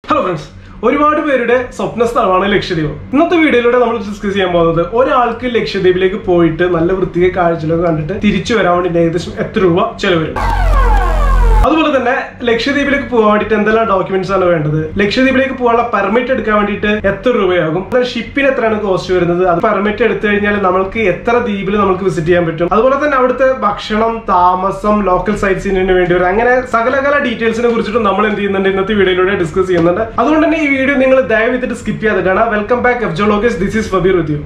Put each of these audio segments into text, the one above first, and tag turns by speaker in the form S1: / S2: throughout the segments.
S1: hello friends ഒരുപാട് പേരുടെ സ്വപ്ന സ്ഥലമാണ് ലക്ഷദ്വീപ് ഇന്നത്തെ വീഡിയോയിലൂടെ നമ്മൾ ഡിസ്കസ് ചെയ്യാൻ പോകുന്നത് ഒരാൾക്ക് ലക്ഷദ്വീപിലേക്ക് പോയിട്ട് നല്ല വൃത്തിയെ കാഴ്ചകളൊക്കെ കണ്ടിട്ട് തിരിച്ചു വരാൻ വേണ്ടി ഏകദേശം എത്ര രൂപ ചെലവ് വരും അതുപോലെ തന്നെ ലക്ഷദ്വീപിലേക്ക് പോകാൻ വേണ്ടിയിട്ട് എന്തെല്ലാം ഡോക്യുമെന്റ്സ് ആണ് വേണ്ടത് ലക്ഷദ്വീപിലേക്ക് പോകാനുള്ള പെർമിറ്റ് എടുക്കാൻ വേണ്ടിയിട്ട് എത്ര രൂപയാകും ഷിപ്പിന് എത്രയാണ് കോസ്റ്റ് വരുന്നത് അത് പെർമിറ്റ് എടുത്തു കഴിഞ്ഞാൽ നമ്മൾക്ക് എത്ര ദ്വീപിൽ നമുക്ക് വിസിറ്റ് ചെയ്യാൻ പറ്റും അതുപോലെ തന്നെ അവിടുത്തെ ഭക്ഷണം താമസം ലോക്കൽ സൈറ്റ്സിന് വേണ്ടി വരും അങ്ങനെ സകലകല ഡീറ്റെയിൽസിനെ കുറിച്ചിട്ടും നമ്മൾ എന്ത് ചെയ്യുന്നുണ്ട് ഇന്നത്തെ വീഡിയോയിലൂടെ ഡിസ്കസ് ചെയ്യുന്നുണ്ട് അതുകൊണ്ട് തന്നെ ഈ വീഡിയോ നിങ്ങൾ ദയവിട്ട് സ്കിപ്പ് ചെയ്യാതെ കാണാം വെൽക്കം ബാക്ക് എഫ് ജോളോഗസ് this is Fabeer with you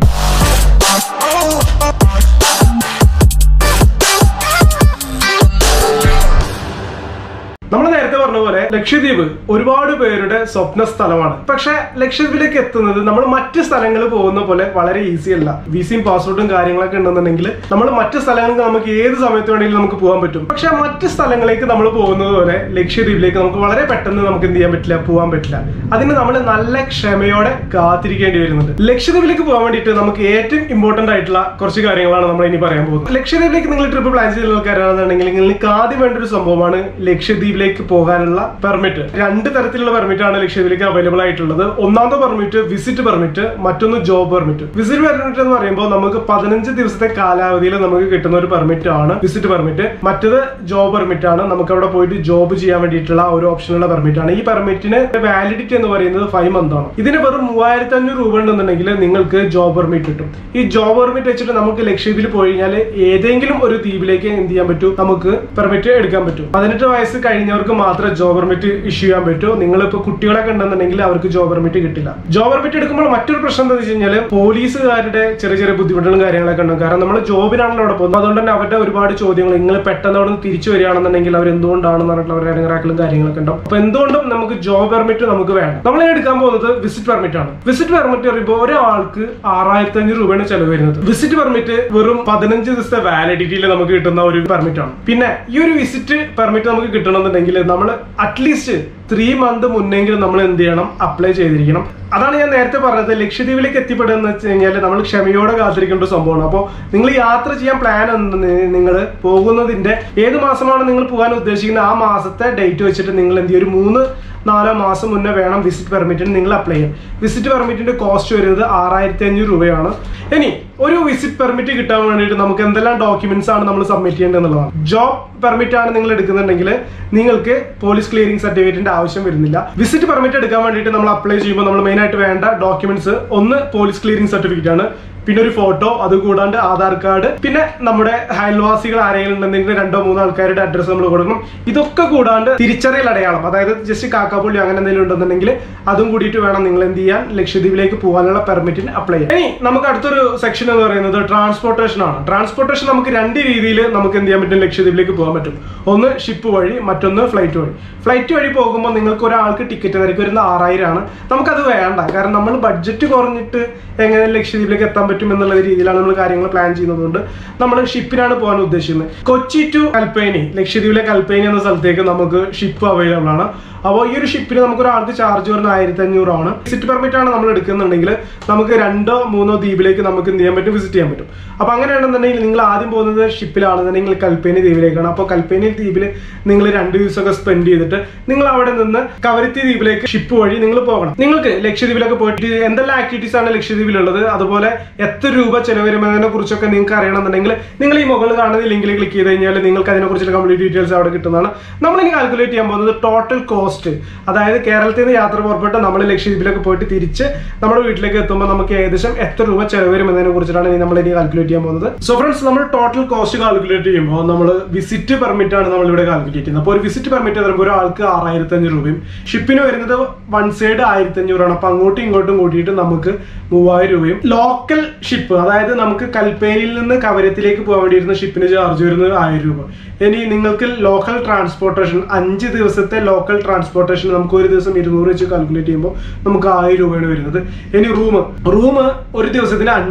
S1: നമ്മൾ നേരത്തെ പറഞ്ഞ പോലെ ലക്ഷദ്വീപ് ഒരുപാട് പേരുടെ സ്വപ്ന സ്ഥലമാണ് പക്ഷെ ലക്ഷദ്വീപിലേക്ക് എത്തുന്നത് നമ്മൾ മറ്റ് സ്ഥലങ്ങളിൽ പോകുന്ന പോലെ വളരെ ഈസി അല്ല വിസയും പാസ്പോർട്ടും കാര്യങ്ങളൊക്കെ ഉണ്ടെന്നുണ്ടെങ്കിൽ നമ്മൾ മറ്റ് സ്ഥലങ്ങൾക്ക് നമുക്ക് ഏത് സമയത്ത് വേണമെങ്കിലും നമുക്ക് പോകാൻ പറ്റും പക്ഷെ മറ്റ് സ്ഥലങ്ങളിലേക്ക് നമ്മൾ പോകുന്നത് പോലെ ലക്ഷദ്വീപിലേക്ക് നമുക്ക് വളരെ പെട്ടെന്ന് നമുക്ക് എന്ത് ചെയ്യാൻ പറ്റില്ല പോകാൻ പറ്റില്ല അതിന് നമ്മൾ നല്ല ക്ഷമയോടെ കാത്തിരിക്കേണ്ടി വരുന്നുണ്ട് ലക്ഷദ്വീപിലേക്ക് പോകാൻ വേണ്ടിയിട്ട് നമുക്ക് ഏറ്റവും ഇമ്പോർട്ടന്റ് ആയിട്ടുള്ള കുറച്ച് കാര്യങ്ങളാണ് നമ്മൾ ഇനി പറയാൻ പോകുന്നത് ലക്ഷദ്വീപിലേക്ക് നിങ്ങൾ ട്രിപ്പ് പ്ലാൻ ചെയ്ത ആൾക്കാരാണെന്നുണ്ടെങ്കിൽ നിങ്ങൾക്ക് ആദ്യം വേണ്ട ഒരു സംഭവമാണ് ലക്ഷദ്വീപിലേക്ക് പോകാനുള്ള പെർമിറ്റ് രണ്ട് തരത്തിലുള്ള പെർമിറ്റ് ആണ് ലക്ഷദ്വീപിലേക്ക് അവൈലബിൾ ആയിട്ടുള്ളത് ഒന്നാമത്തെ പെർമിറ്റ് വിസിറ്റ് പെർമിറ്റ് മറ്റൊന്ന് ജോബ് പെർമിറ്റ് വിസിറ്റ് പെർമിറ്റ് എന്ന് പറയുമ്പോൾ നമുക്ക് പതിനഞ്ച് ദിവസത്തെ കാലാവധിയിൽ നമുക്ക് കിട്ടുന്ന ഒരു പെർമിറ്റ് ആണ് വിസിറ്റ് പെർമിറ്റ് മറ്റത് ജോബ് പെർമിറ്റ് ആണ് നമുക്ക് അവിടെ പോയിട്ട് ജോബ് ചെയ്യാൻ വേണ്ടിയിട്ടുള്ള ഒരു ഓപ്ഷനുള്ള പെർമിറ്റ് ആണ് ഈ പെർമിറ്റിന് വാലിഡിറ്റി എന്ന് പറയുന്നത് ഫൈവ് മന്ത് ആണ് ഇതിന് വെറും മൂവായിരത്തി അഞ്ഞൂറ് രൂപ ഉണ്ടെന്നുണ്ടെങ്കിൽ നിങ്ങൾക്ക് ജോബ് പെർമിറ്റ് കിട്ടും ഈ ജോബ് പെർമിറ്റ് വെച്ചിട്ട് നമുക്ക് ലക്ഷദ്വീപിൽ പോയി കഴിഞ്ഞാൽ ഏതെങ്കിലും ഒരു ദ്വീപിലേക്ക് എന്ത് ചെയ്യാൻ പറ്റും നമുക്ക് പെർമിറ്റ് എടുക്കാൻ പറ്റും പതിനെട്ട് വയസ്സ് കഴിഞ്ഞവർക്ക് മാത്രമേ ജോബ് പെർമിറ്റ് ഇഷ്യൂ ചെയ്യാൻ പറ്റൂ നിങ്ങളിപ്പോ കുട്ടികളൊക്കെ ഉണ്ടെന്നുണ്ടെങ്കിൽ അവർക്ക് ജോബ് പെർമിറ്റ് കിട്ടില്ല ജോബ് പെർമിറ്റ് എടുക്കുമ്പോൾ മറ്റൊരു പ്രശ്നം എന്താ വെച്ച് കഴിഞ്ഞാൽ പോലീസുകാരുടെ ചെറിയ ചെറിയ ബുദ്ധിമുട്ടുകളും കാര്യങ്ങളൊക്കെ ഉണ്ടാവും കാരണം നമ്മൾ ജോബിനാണല്ലോ അവിടെ പോകുന്നത് അതുകൊണ്ട് തന്നെ അവരുടെ ഒരുപാട് ചോദ്യങ്ങൾ നിങ്ങൾ പെട്ടെന്ന് അവിടെ നിന്ന് തിരിച്ചു വരികയാണെന്നുണ്ടെങ്കിൽ അവർ എന്തുകൊണ്ടാണെന്ന് പറഞ്ഞിട്ടുള്ള അവരുടെ ഇടങ്ങറാക്കലും കാര്യങ്ങളൊക്കെ ഉണ്ടാവും അപ്പൊ എന്തുകൊണ്ടും നമുക്ക് ജോബ് പെർമിറ്റ് നമുക്ക് വേണം നമ്മൾ ഇനി എടുക്കാൻ പോകുന്നത് വിസിറ്റ് പെർമിറ്റ് ആണ് വിസിറ്റ് പെർമിറ്റ് പറയുമ്പോൾ ഒരാൾക്ക് ആറായിരത്തി അഞ്ഞൂറ് രൂപയാണ് ചെലവ് വരുന്നത് വിസിറ്റ് പെർമിറ്റ് വെറും പതിനഞ്ച് ദിവസത്തെ വാലിഡിറ്റിയിൽ നമുക്ക് കിട്ടുന്ന ഒരു പെർമിറ്റ് ആണ് പിന്നെ ഈ ഒരു വിസിറ്റ് പെർമിറ്റ് നമുക്ക് കിട്ടണമെന്നുണ്ടെങ്കിൽ നമ്മൾ അറ്റ്ലീസ്റ്റ് ത്രീ മന്ത് മുന്നെങ്കിലും നമ്മൾ എന്ത് ചെയ്യണം അപ്ലൈ ചെയ്തിരിക്കണം അതാണ് ഞാൻ നേരത്തെ പറഞ്ഞത് ലക്ഷദ്വീപിലേക്ക് എത്തിപ്പെടുക എന്ന് വെച്ച് കഴിഞ്ഞാൽ നമ്മൾ ക്ഷമയോടെ കാത്തിരിക്കേണ്ട ഒരു സംഭവമാണ് അപ്പോൾ നിങ്ങൾ യാത്ര ചെയ്യാൻ പ്ലാൻ നിങ്ങൾ പോകുന്നതിന്റെ ഏത് മാസമാണ് നിങ്ങൾ പോകാൻ ഉദ്ദേശിക്കുന്നത് ആ മാസത്തെ ഡേറ്റ് വെച്ചിട്ട് നിങ്ങൾ എന്ത് ചെയ്യും ഒരു മൂന്ന് നാലോ മാസം മുന്നേ വേണം വിസിറ്റ് പെർമിറ്റിന് നിങ്ങൾ അപ്ലൈ ചെയ്യാൻ വിസിറ്റ് പെർമിറ്റിന്റെ കോസ്റ്റ് വരുന്നത് ആറായിരത്തി അഞ്ഞൂറ് രൂപയാണ് ഇനി ഒരു വിസിറ്റ് പെർമിറ്റ് കിട്ടാൻ വേണ്ടിയിട്ട് നമുക്ക് എന്തെല്ലാം ഡോക്യുമെന്റ്സ് ആണ് നമ്മൾ സബ്മിറ്റ് ചെയ്യേണ്ടത് എന്നുള്ളതാണ് ജോബ് പെർമിറ്റ് ആണ് നിങ്ങൾ എടുക്കുന്നുണ്ടെങ്കിൽ നിങ്ങൾക്ക് പോലീസ് ക്ലിയറിംഗ് സർട്ടിഫിക്കറ്റിന്റെ ആവശ്യം വരുന്നില്ല വിസിറ്റ് പെർമിറ്റ് എടുക്കാൻ വേണ്ടിയിട്ട് നമ്മൾ അപ്ലൈ ചെയ്യുമ്പോൾ നമ്മൾ മെയിൻ ആയിട്ട് വേണ്ട ഡോക്യുമെന്റ്സ് ഒന്ന് പോലീസ് ക്ലിയറിംഗ് സർട്ടിഫിക്കറ്റ് ആണ് പിന്നെ ഒരു ഫോട്ടോ അത് കൂടാണ്ട് ആധാർ കാർഡ് പിന്നെ നമ്മുടെ അയൽവാസികൾ ആരെങ്കിലും ഉണ്ടെങ്കിൽ രണ്ടോ മൂന്നോ ആൾക്കാരുടെ അഡ്രസ്സ് നമ്മൾ കൊടുക്കണം ഇതൊക്കെ കൂടാണ്ട് തിരിച്ചറിയൽ അടയാളം അതായത് ജസ്റ്റ് കാക്കാപ്പുള്ളി അങ്ങനെ എന്തെങ്കിലും ഉണ്ടെന്നുണ്ടെങ്കിൽ അതും കൂടിയിട്ട് വേണം നിങ്ങൾ എന്ത് ചെയ്യാൻ ലക്ഷദ്വീപിലേക്ക് പോകാനുള്ള പെർമിറ്റിന് അപ്ലൈ ചെയ്യാൻ ഇനി നമുക്ക് അടുത്തൊരു സെക്ഷൻ എന്ന് പറയുന്നത് ട്രാൻസ്പോർട്ടേഷൻ ആണ് ട്രാൻസ്പോർട്ടേഷൻ നമുക്ക് രണ്ട് രീതിയിൽ നമുക്ക് എന്ത് ചെയ്യാൻ പറ്റും ലക്ഷദ്വീപിലേക്ക് പോകാൻ പറ്റും ഒന്ന് ഷിപ്പ് വഴി മറ്റൊന്ന് ഫ്ലൈറ്റ് വഴി ഫ്ലൈറ്റ് വഴി പോകുമ്പോൾ നിങ്ങൾക്ക് ഒരാൾക്ക് ടിക്കറ്റ് നിരക്ക് വരുന്ന ആറായിരം ആണ് നമുക്കത് വേണ്ട കാരണം നമ്മൾ ബഡ്ജറ്റ് കുറഞ്ഞിട്ട് എങ്ങനെ ലക്ഷദ്വീപിലേക്ക് എത്താൻ പറ്റും എന്നുള്ള രീതിയിലാണ് നമ്മൾ കാര്യങ്ങൾ പ്ലാൻ ചെയ്യുന്നതുകൊണ്ട് നമ്മൾ ഷിപ്പിനാണ് പോകാൻ ഉദ്ദേശിക്കുന്നത് കൊച്ചി ടു കൽപ്പേനി ലക്ഷദ്വീപിലെ കൽപ്പേനി എന്ന സ്ഥലത്തേക്ക് നമുക്ക് ഷിപ്പ് അവൈലബിൾ ആണ് അപ്പോൾ ഈ ഒരു ഷിപ്പിന് നമുക്ക് ഒരാൾക്ക് ചാർജ് വരുന്ന ആയിരത്തി അഞ്ഞൂറാണ് വിസിറ്റ് പെർമിറ്റ് ആണ് നമ്മൾ എടുക്കുന്നുണ്ടെങ്കിൽ നമുക്ക് രണ്ടോ മൂന്നോ ദ്വീപിലേക്ക് നമുക്ക് എന്ത് ചെയ്യാൻ പറ്റും വിസിറ്റ് ചെയ്യാൻ പറ്റും അപ്പോൾ അങ്ങനെയാണെന്നുണ്ടെങ്കിൽ നിങ്ങൾ ആദ്യം പോകുന്നത് ഷിപ്പിലാണെന്നുണ്ടെങ്കിൽ കൽപ്പേനി ദ്വീപിലേക്കാണ് അപ്പോൾ കൽപ്പേനി ദ്വീപിൽ നിങ്ങൾ രണ്ട് ദിവസമൊക്കെ സ്പെൻഡ് ചെയ്തിട്ട് നിങ്ങൾ അവിടെ നിന്ന് കവരത്തി ദ്വീപിലേക്ക് ഷിപ്പ് വഴി നിങ്ങൾ പോകണം നിങ്ങൾക്ക് ലക്ഷദ്വീപിലൊക്കെ പോയിട്ട് എന്തെല്ലാം ആക്ടിവിറ്റീസ് ആണ് ലക്ഷദ്വീപിലുള്ളത് അതുപോലെ എത്ര രൂപ ചെലവ് വരുന്നതിനെ കുറിച്ചൊക്കെ നിങ്ങൾക്ക് അറിയണമെന്നുണ്ടെങ്കിൽ നിങ്ങൾ ഈ മുകളിൽ കാണുന്ന ലിങ്കിൽ ക്ലിക്ക് ചെയ്ത് കഴിഞ്ഞാൽ നിങ്ങൾക്ക് അതിനെക്കുറിച്ചുള്ള കംപ്ലീറ്റ് ഡീറ്റെയിൽസ് അവിടെ കിട്ടുന്നതാണ് നമ്മൾ ഇനി കാൽക്കുലേറ്റ് ചെയ്യാൻ പോകുന്നത് ടോട്ടൽ കോസ്റ്റ് അതായത് കേരളത്തിൽ നിന്ന് യാത്ര പുറപ്പെട്ട് നമ്മൾ ലക്ഷദ്വീപിലേക്ക് പോയിട്ട് തിരിച്ച് നമ്മുടെ വീട്ടിലേക്ക് എത്തുമ്പോൾ നമുക്ക് ഏകദേശം എത്ര രൂപ ചെലവ് വരും എന്നതിനെ കുറിച്ചിട്ടാണ് ഇനി നമ്മൾ ഇനി കാൽക്കുലേറ്റ് ചെയ്യാൻ പോകുന്നത് സോ ഫ്രണ്ട്സ് നമ്മൾ ടോട്ടൽ കോസ്റ്റ് കാൽക്കുലേറ്റ് ചെയ്യുമ്പോൾ നമ്മൾ വിസിറ്റ് പെർമിറ്റ് ആണ് നമ്മൾ ഇവിടെ കാൽക്കുലേറ്റ് ചെയ്യുന്നത് അപ്പോൾ ഒരു വിസിറ്റ് പെർമിറ്റ് പറയുമ്പോൾ ഒരാൾക്ക് ആറായിരത്തി അഞ്ഞൂറ് രൂപയും ഷിപ്പിന് വരുന്നത് വൺ സൈഡ് ആയിരത്തി അഞ്ഞൂറാണ് അപ്പൊ അങ്ങോട്ടും ഇങ്ങോട്ടും കൂട്ടിയിട്ട് നമുക്ക് മൂവായിരം രൂപയും ലോക്കൽ ഷിപ്പ് അതായത് നമുക്ക് കൽപ്പേനിയിൽ നിന്ന് കവരത്തിലേക്ക് പോകാൻ വേണ്ടിയിരുന്ന ഷിപ്പിന് ചാർജ് വരുന്നത് ആയിരം രൂപ ഇനി നിങ്ങൾക്ക് ലോക്കൽ ട്രാൻസ്പോർട്ടേഷൻ അഞ്ച് ദിവസത്തെ ലോക്കൽ ട്രാൻസ്പോർട്ടേഷൻ നമുക്ക് ഒരു ദിവസം ഇരുന്നൂറ് വെച്ച് കാൽക്കുലേറ്റ് ചെയ്യുമ്പോൾ നമുക്ക് ആയിരം രൂപയാണ് വരുന്നത് ഇനി റൂം റൂം ഒരു ദിവസത്തിന് അഞ്ഞൂറ് രൂപയാണ്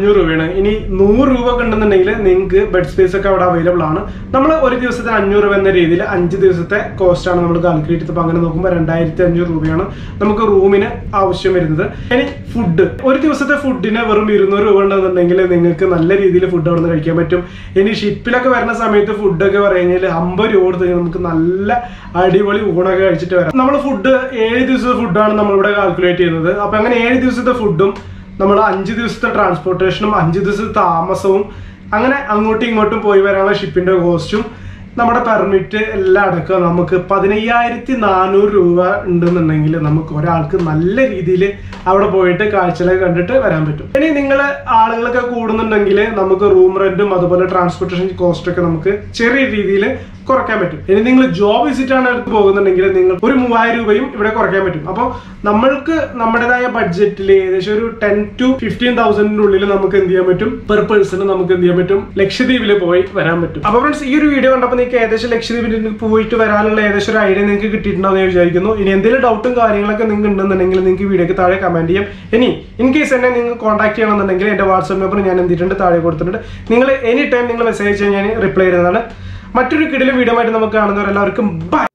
S1: രൂപയാണ് ഇനി നൂറ് രൂപ ഒക്കെ ഉണ്ടെന്നുണ്ടെങ്കിൽ നിങ്ങൾക്ക് ബെഡ് സ്പേസ് ഒക്കെ അവിടെ അവൈലബിൾ ആണ് നമ്മൾ ഒരു ദിവസത്തിന് അഞ്ഞൂറ് രൂപ എന്ന രീതിയിൽ അഞ്ച് ദിവസത്തെ കോസ്റ്റ് ആണ് നമ്മൾ കാൽക്കുലേറ്റ് ചെയ്തപ്പോൾ അങ്ങനെ നോക്കുമ്പോൾ രണ്ടായിരത്തി അഞ്ഞൂറ് രൂപയാണ് നമുക്ക് റൂമിന് ആവശ്യം വരുന്നത് ഇനി ഫുഡ് ഒരു ദിവസത്തെ ഫുഡിന് വെറും ഇരുന്നൂറ് രൂപ ഉണ്ടെന്നുണ്ടെങ്കിൽ നിങ്ങൾക്ക് നല്ല രീതിയിൽ ഫുഡ് അവിടെ നിന്ന് കഴിക്കാൻ പറ്റും ഇനി ഷിപ്പിലൊക്കെ വരുന്ന സമയത്ത് ഫുഡൊക്കെ പറയുകഴിഞ്ഞാൽ അമ്പത് രൂപ കൊടുത്ത് കഴിഞ്ഞാൽ നമുക്ക് നല്ല അടിപൊളി ഊണൊക്കെ കഴിച്ചിട്ട് വരാം നമ്മൾ ഫുഡ് ഏഴ് ദിവസത്തെ ഫുഡാണ് നമ്മളിവിടെ കാൽക്കുലേറ്റ് ചെയ്യുന്നത് അപ്പൊ അങ്ങനെ ഏഴ് ദിവസത്തെ ഫുഡും നമ്മൾ അഞ്ച് ദിവസത്തെ ട്രാൻസ്പോർട്ടേഷനും അഞ്ച് ദിവസത്തെ താമസവും അങ്ങനെ അങ്ങോട്ടും ഇങ്ങോട്ടും പോയി വരാനുള്ള ഷിപ്പിന്റെ കോസ്റ്റും നമ്മുടെ പെർമിറ്റ് എല്ലാം അടക്കം നമുക്ക് പതിനയ്യായിരത്തി നാനൂറ് രൂപ ഉണ്ടെന്നുണ്ടെങ്കിൽ നമുക്ക് ഒരാൾക്ക് നല്ല രീതിയിൽ അവിടെ പോയിട്ട് കാഴ്ചകളൊക്കെ കണ്ടിട്ട് വരാൻ പറ്റും ഇനി നിങ്ങൾ ആളുകളൊക്കെ കൂടുന്നുണ്ടെങ്കിൽ നമുക്ക് റൂം റെന്റും അതുപോലെ ട്രാൻസ്പോർട്ടേഷൻ കോസ്റ്റ് ഒക്കെ നമുക്ക് ചെറിയ രീതിയിൽ കുറയ്ക്കാൻ പറ്റും ഇനി നിങ്ങൾ ജോബ് വിസിറ്റ് ആണ് എടുത്ത് പോകുന്നുണ്ടെങ്കിൽ നിങ്ങൾ ഒരു മൂവായിരം രൂപയും ഇവിടെ കുറയ്ക്കാൻ പറ്റും അപ്പോൾ നമ്മൾക്ക് നമ്മുടേതായ ബഡ്ജറ്റിൽ ഏകദേശം ഒരു ടെൻ ടു ഫിഫ്റ്റീൻ തൗസൻഡിന്റെ ഉള്ളിൽ നമുക്ക് എന്ത് ചെയ്യാൻ പറ്റും പെർ പേഴ്സൺ നമുക്ക് എന്ത് ചെയ്യാൻ പറ്റും ലക്ഷദ്വീപിൽ പോയി വരാൻ പറ്റും അപ്പൊ ഫ്രണ്ട്സ് ഈ ഒരു വീഡിയോ കണ്ടപ്പോൾ നിങ്ങൾക്ക് ഏകദേശം ലക്ഷദ്വീപിൽ പോയിട്ട് വരാനുള്ള ഏകദേശം ഒരു ഐഡിയ നിങ്ങൾക്ക് കിട്ടിയിട്ടുണ്ടാവും ഞാൻ വിചാരിക്കുന്നു ഇനി എന്തെങ്കിലും ഡൗട്ടും കാര്യങ്ങളൊക്കെ നിങ്ങൾക്ക് ഉണ്ടെന്നുണ്ടെങ്കിൽ നിങ്ങൾക്ക് വീഡിയോക്ക് താഴെ കമന്റ് ചെയ്യാം ഇനി ഇൻ കേസ് എന്നെ നിങ്ങൾ കോൺടാക്ട് ചെയ്യണമെന്നുണ്ടെങ്കിൽ എന്റെ വാട്സ്ആപ്പ് നമ്പർ ഞാൻ എന്തിട്ടുണ്ട് താഴെ കൊടുത്തിട്ടുണ്ട് നിങ്ങൾ എനി ടൈം നിങ്ങൾ മെസ്സേജ് ചെയ്യാൻ ഞാൻ റിപ്ലൈ ചെയ്യുന്നതാണ് മറ്റൊരു കിടിലും വീഡിയോ ആയിട്ട് നമുക്ക് കാണുന്നവരെല്ലാവർക്കും ബൈ